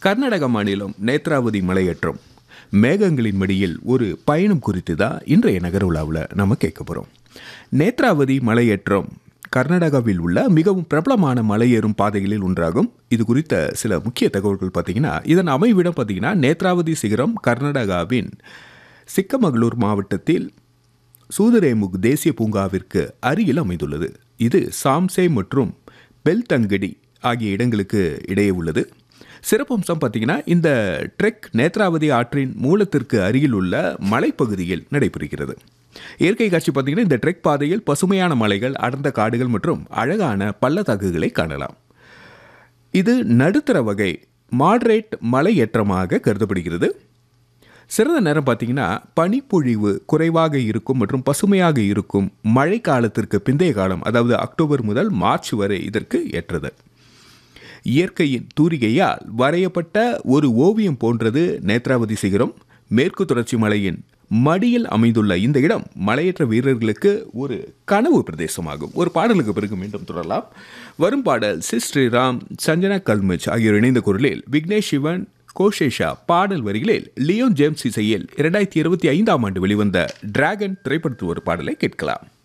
கர்நாடக மாநிலம் நேத்ராவதி மலையேற்றம் மேகங்களின் மடியில் ஒரு பயணம் குறித்து தான் இன்றைய நகருலாவில் நம்ம கேட்க போகிறோம் நேத்ராவதி மலையேற்றம் கர்நாடகாவில் உள்ள மிகவும் பிரபலமான மலையேறும் பாதைகளில் ஒன்றாகும் இது குறித்த சில முக்கிய தகவல்கள் பார்த்தீங்கன்னா இதன் அமைவிடம் பார்த்தீங்கன்னா நேத்ராவதி சிகரம் கர்நாடகாவின் சிக்கமகளூர் மாவட்டத்தில் சூதரேமுக் தேசிய பூங்காவிற்கு அருகில் அமைந்துள்ளது இது சாம்சே மற்றும் பெல்தங்கடி ஆகிய இடங்களுக்கு இடையே உள்ளது சிறப்பம்சம் பார்த்தீங்கன்னா இந்த ட்ரெக் நேத்ராவதி ஆற்றின் மூலத்திற்கு அருகில் உள்ள மலைப்பகுதியில் நடைபெறுகிறது இயற்கை காட்சி பார்த்தீங்கன்னா இந்த ட்ரெக் பாதையில் பசுமையான மலைகள் அடர்ந்த காடுகள் மற்றும் அழகான பள்ளத்தாக்குகளை காணலாம் இது நடுத்தர வகை மாடரேட் மலையேற்றமாக கருதப்படுகிறது சிறந்த நேரம் பார்த்தீங்கன்னா பனிப்பொழிவு குறைவாக இருக்கும் மற்றும் பசுமையாக இருக்கும் மழை காலத்திற்கு பிந்தைய காலம் அதாவது அக்டோபர் முதல் மார்ச் வரை இதற்கு ஏற்றது இயற்கையின் தூரிகையால் வரையப்பட்ட ஒரு ஓவியம் போன்றது நேத்ராவதி சிகரம் மேற்கு தொடர்ச்சி மலையின் மடியில் அமைந்துள்ள இந்த இடம் மலையேற்ற வீரர்களுக்கு ஒரு கனவு பிரதேசமாகும் ஒரு பாடலுக்கு பிறகு மீண்டும் தொடரலாம் வரும் பாடல் சி ஸ்ரீராம் சஞ்சனா கல்மிச் ஆகியோர் இணைந்த குரலில் விக்னேஷ் சிவன் கோஷேஷா பாடல் வரிகளில் லியோன் ஜேம்ஸ் இசையில் இரண்டாயிரத்தி இருபத்தி ஐந்தாம் ஆண்டு வெளிவந்த டிராகன் திரைப்படத்தில் ஒரு பாடலை கேட்கலாம்